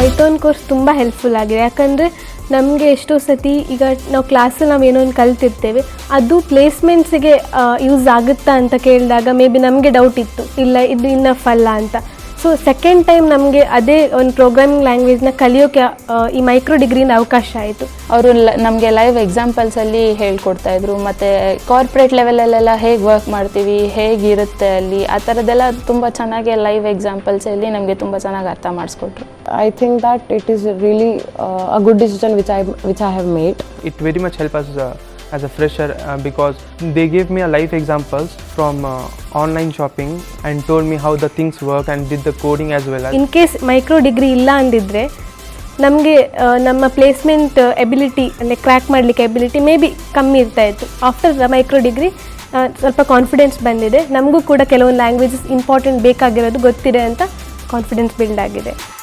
Python course ತುಂಬ helpful ಆಗಿದೆ ಯಾಕಂದರೆ ನಮಗೆ ಎಷ್ಟೋ ಸತಿ ಈಗ ನಾವು ಕ್ಲಾಸಲ್ಲಿ ನಾವು ಏನೋ ಒಂದು ಕಲ್ತಿರ್ತೇವೆ ಅದು ಪ್ಲೇಸ್ಮೆಂಟ್ಸಿಗೆ ಯೂಸ್ ಆಗುತ್ತಾ ಅಂತ ಕೇಳಿದಾಗ ಮೇ ಬಿ ನಮಗೆ ಡೌಟ್ ಇತ್ತು ಇಲ್ಲ ಇದು ಇನ್ನಫ್ ಅಲ್ಲ ಅಂತ ಸೊ ಸೆಕೆಂಡ್ ಟೈಮ್ ನಮಗೆ ಅದೇ ಒಂದು ಪ್ರೋಗ್ರಾಮಿಂಗ್ ಲ್ಯಾಂಗ್ವೇಜ್ನ ಕಲಿಯೋಕ್ಕೆ ಆ, ಈ ಮೈಕ್ರೋ ಡಿಗ್ರಿಯಿಂದ ಅವಕಾಶ ಆಯಿತು ಅವರು ನಮಗೆ ಲೈವ್ ಎಕ್ಸಾಂಪಲ್ಸಲ್ಲಿ ಹೇಳ್ಕೊಡ್ತಾ ಇದ್ರು ಮತ್ತು ಕಾರ್ಪೊರೇಟ್ ಲೆವೆಲಲ್ಲೆಲ್ಲ ಹೇಗೆ ವರ್ಕ್ ಮಾಡ್ತೀವಿ ಹೇಗಿರುತ್ತೆ ಅಲ್ಲಿ ಆ ಥರದ್ದೆಲ್ಲ ತುಂಬ ಚೆನ್ನಾಗಿ ಲೈವ್ ಎಕ್ಸಾಂಪಲ್ಸಲ್ಲಿ ನಮಗೆ ತುಂಬ ಚೆನ್ನಾಗಿ ಅರ್ಥ ಮಾಡಿಸ್ಕೊಟ್ರು I think that it is really uh, a good decision which I which I have made. it very much help us uh, as a fresher uh, because they gave me a live examples from uh, online shopping and told me how the things work and did the coding as well as in case micro degree ಇಲ್ಲ ಅಂದಿದ್ರೆ ನಮಗೆ ನಮ್ಮ placement ability ಅಂದರೆ crack ಮಾಡಲಿಕ್ಕೆ ability may be ಕಮ್ಮಿ ಇರ್ತಾ ಇತ್ತು after micro degree ಸ್ವಲ್ಪ ಕಾನ್ಫಿಡೆನ್ಸ್ ಬಂದಿದೆ ನಮಗೂ ಕೂಡ ಕೆಲವೊಂದು ಲ್ಯಾಂಗ್ವೇಜಸ್ ಇಂಪಾರ್ಟೆಂಟ್ ಬೇಕಾಗಿರೋದು ಗೊತ್ತಿದೆ ಅಂತ ಕಾನ್ಫಿಡೆನ್ಸ್ ಬಿಲ್ಡ್ ಆಗಿದೆ